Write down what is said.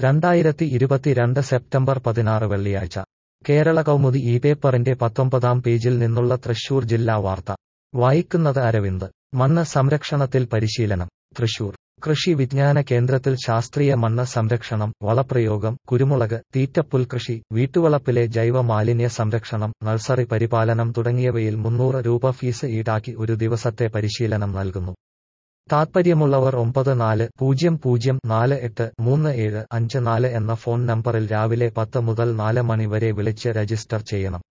രണ്ടായിരത്തി ഇരുപത്തിരണ്ട് സെപ്റ്റംബർ പതിനാറ് വെള്ളിയാഴ്ച കേരള കൗമുദി ഈ പേപ്പറിന്റെ പത്തൊമ്പതാം പേജിൽ നിന്നുള്ള തൃശൂർ ജില്ലാ വാർത്ത വായിക്കുന്നത് അരവിന്ദ് മണ്ണ് സംരക്ഷണത്തിൽ പരിശീലനം തൃശൂർ കൃഷി വിജ്ഞാന കേന്ദ്രത്തിൽ ശാസ്ത്രീയ മണ്ണ് സംരക്ഷണം വളപ്രയോഗം കുരുമുളക് തീറ്റപ്പുൽകൃഷി വീട്ടുവളപ്പിലെ ജൈവ മാലിന്യ സംരക്ഷണം നഴ്സറി പരിപാലനം തുടങ്ങിയവയിൽ മുന്നൂറ് രൂപ ഫീസ് ഈടാക്കി ഒരു ദിവസത്തെ പരിശീലനം നൽകുന്നു താത്പര്യമുള്ളവർ ഒമ്പത് നാല് പൂജ്യം പൂജ്യം നാല് എട്ട് മൂന്ന് ഏഴ് അഞ്ച് നാല് എന്ന ഫോൺ നമ്പറിൽ രാവിലെ പത്ത് മുതൽ നാല് മണി വരെ വിളിച്ച് രജിസ്റ്റർ ചെയ്യണം